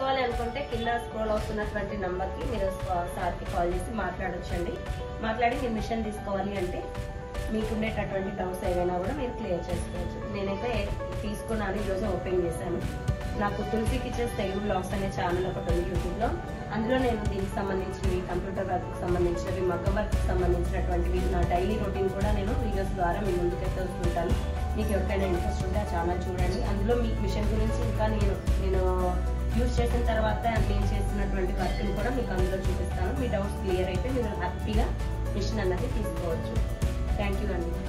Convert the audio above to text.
తీసుకోవాలి అనుకుంటే కింద స్క్రోల్ అవుతున్నటువంటి నంబర్కి మీరు సార్కి కాల్ చేసి మాట్లాడొచ్చండి మాట్లాడి మీరు మిషన్ తీసుకోవాలి అంటే మీకు ఉండేటటువంటి డౌట్స్ ఏవైనా కూడా మీరు క్లియర్ చేసుకోవచ్చు నేనైతే తీసుకున్నాను ఈరోజు ఓపెన్ చేశాను నాకు తులసి కిచెన్స్ తెలుగు బ్లాగ్స్ అనే ఛానల్ ఒకటి ఉంది యూట్యూబ్లో అందులో నేను దీనికి సంబంధించినవి కంప్యూటర్ వర్క్కి సంబంధించినవి మగ్గం వర్క్కి సంబంధించినటువంటివి నా డైలీ రొటీన్ కూడా నేను వీడియోస్ ద్వారా మీ ముందుకైతే వస్తుంటాను మీకు ఎవరికైనా ఇంట్రెస్ట్ ఉంటే ఆ ఛానల్ చూడండి అందులో మీ మిషన్ గురించి ఇంకా నేను నేను యూజ్ చేసిన తర్వాత నేను చేస్తున్నటువంటి వర్క్ని కూడా మీకు అందులో చూపిస్తాను మీ డౌట్స్ క్లియర్ అయితే మీరు హ్యాపీగా మిషన్ అన్నది తీసుకోవచ్చు థ్యాంక్ యూ అండి